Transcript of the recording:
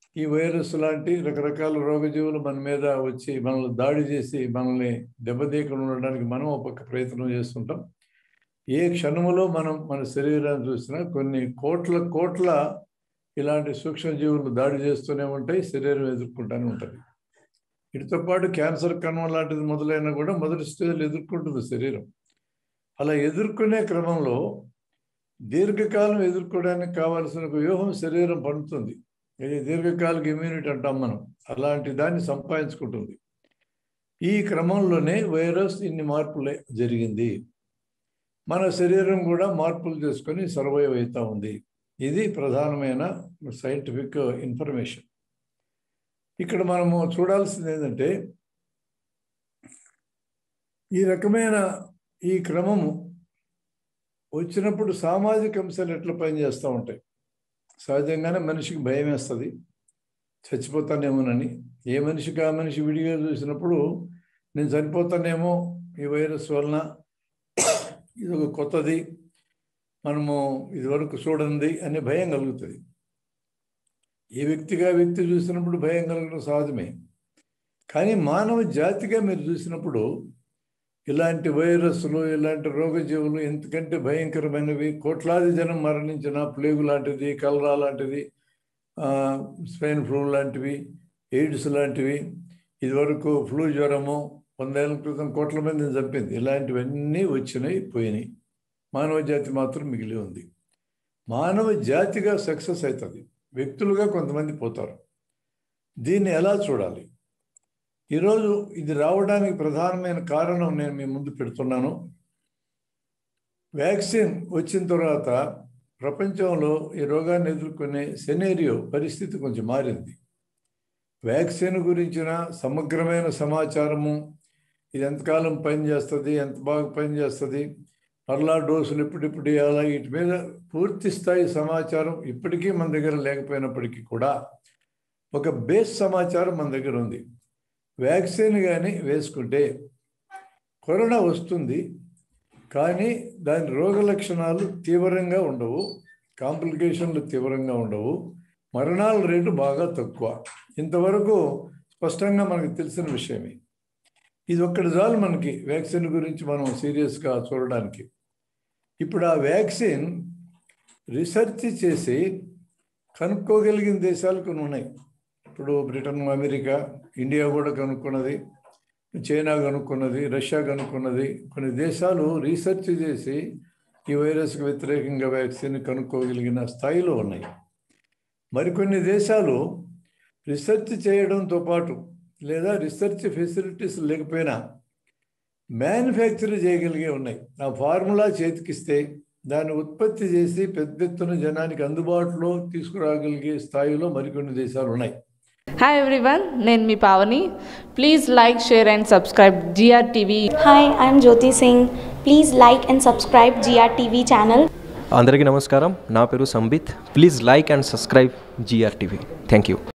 ఈ వైరస్ లాంటి రకరకాల రోగజీవులు మన మీద వచ్చి మనల్ని దాడి చేసి మనల్ని దెబ్బతీయకుండా ఉండడానికి మనం ఒక పక్క ప్రయత్నం చేస్తుంటాం ఏ క్షణములో మనం మన శరీరాన్ని చూసినా కొన్ని కోట్ల కోట్ల ఇలాంటి సూక్ష్మజీవులు దాడి చేస్తూనే ఉంటాయి శరీరం ఎదుర్కొంటూనే ఉంటుంది వీటితో పాటు క్యాన్సర్ కణం లాంటిది మొదలైనా కూడా మొదటి స్టేజ్లో ఎదుర్కొంటుంది శరీరం అలా ఎదుర్కొనే క్రమంలో దీర్ఘకాలం ఎదుర్కోవడానికి కావాల్సిన ఒక వ్యూహం శరీరం పడుతుంది ఇది దీర్ఘకాలిక ఇమ్యూనిటీ అంటాం మనం అలాంటి దాన్ని సంపాదించుకుంటుంది ఈ క్రమంలోనే వైరస్ ఇన్ని మార్పులే జరిగింది మన శరీరం కూడా మార్పులు చేసుకొని సర్వైవ్ అవుతూ ఉంది ఇది ప్రధానమైన సైంటిఫిక్ ఇన్ఫర్మేషన్ ఇక్కడ మనము చూడాల్సింది ఏంటంటే ఈ రకమైన ఈ క్రమము వచ్చినప్పుడు సామాజిక అంశాలు ఎట్లా పనిచేస్తూ ఉంటాయి సహజంగానే మనిషికి భయం వేస్తుంది చచ్చిపోతానేమోనని ఏ మనిషికి ఆ మనిషి విడిగా చూసినప్పుడు నేను చనిపోతానేమో ఈ వైరస్ వలన ఇది ఒక కొత్తది మనము ఇదివరకు చూడండి అనే భయం కలుగుతుంది ఏ వ్యక్తిగా వ్యక్తి చూసినప్పుడు భయం కలగడం సహజమే కానీ మానవ జాతిగా మీరు చూసినప్పుడు ఇలాంటి వైరస్లు ఇలాంటి రోగజీవులు ఎంతకంటే భయంకరమైనవి కోట్లాది జనం మరణించిన ప్లేగు లాంటిది కలరా లాంటిది స్పెయిన్ ఫ్లూ లాంటివి ఎయిడ్స్ లాంటివి ఇదివరకు ఫ్లూ జ్వరము వందేళ్ల క్రితం కోట్ల మందిని చంపింది ఇలాంటివన్నీ వచ్చినాయి పోయినాయి మానవ జాతి మాత్రం మిగిలి ఉంది మానవ జాతిగా సక్సెస్ అవుతుంది వ్యక్తులుగా కొంతమంది పోతారు దీన్ని ఎలా చూడాలి ఈరోజు ఇది రావడానికి ప్రధానమైన కారణం నేను మీ ముందు పెడుతున్నాను వ్యాక్సిన్ వచ్చిన తర్వాత ప్రపంచంలో ఈ రోగాన్ని ఎదుర్కొనే సెనేరియో పరిస్థితి కొంచెం మారింది వ్యాక్సిన్ గురించిన సమగ్రమైన సమాచారము ఇది ఎంతకాలం పనిచేస్తుంది ఎంత బాగా పనిచేస్తుంది మరలా డోసులు ఎప్పుడెప్పుడు ఇవ్వాలా వీటి మీద పూర్తి స్థాయి సమాచారం ఇప్పటికీ మన దగ్గర లేకపోయినప్పటికీ కూడా ఒక బేస్ సమాచారం మన దగ్గర ఉంది వ్యాక్సిన్ కానీ వేసుకుంటే కరోనా వస్తుంది కానీ దాని రోగ లక్షణాలు తీవ్రంగా ఉండవు కాంప్లికేషన్లు తీవ్రంగా ఉండవు మరణాల రేటు బాగా తక్కువ ఇంతవరకు స్పష్టంగా మనకు తెలిసిన విషయమే ఇది ఒక్కటి చాలు మనకి వ్యాక్సిన్ గురించి మనం సీరియస్గా చూడడానికి ఇప్పుడు ఆ వ్యాక్సిన్ రీసెర్చ్ చేసి కనుక్కోగలిగిన దేశాలు కొన్ని ఉన్నాయి ఇప్పుడు బ్రిటన్ అమెరికా ఇండియా కూడా కనుక్కున్నది చైనా కనుక్కున్నది రష్యా కనుక్కున్నది కొన్ని దేశాలు రీసెర్చ్ చేసి ఈ వైరస్కి వ్యతిరేకంగా వ్యాక్సిన్ కనుక్కోగలిగిన స్థాయిలో ఉన్నాయి మరికొన్ని దేశాలు రీసెర్చ్ చేయడంతో పాటు లేదా రీసెర్చ్ ఫెసిలిటీస్ లేకపోయినా మ్యానుఫ్యాక్చర్ చేయగలిగే ఉన్నాయి ఆ ఫార్ములా చేతికిస్తే దాన్ని ఉత్పత్తి చేసి పెద్ద ఎత్తున జనానికి అందుబాటులో తీసుకురాగలిగే స్థాయిలో మరికొన్ని దేశాలు ఉన్నాయి హాయ్ ఎవ్రీవన్ నేను మీ Pavani please like share and subscribe GR TV Hi, I'm Jyoti Singh. Please like and subscribe GRTV channel. అందరికీ నమస్కారం నా పేరు Sambit please like and subscribe GR TV thank you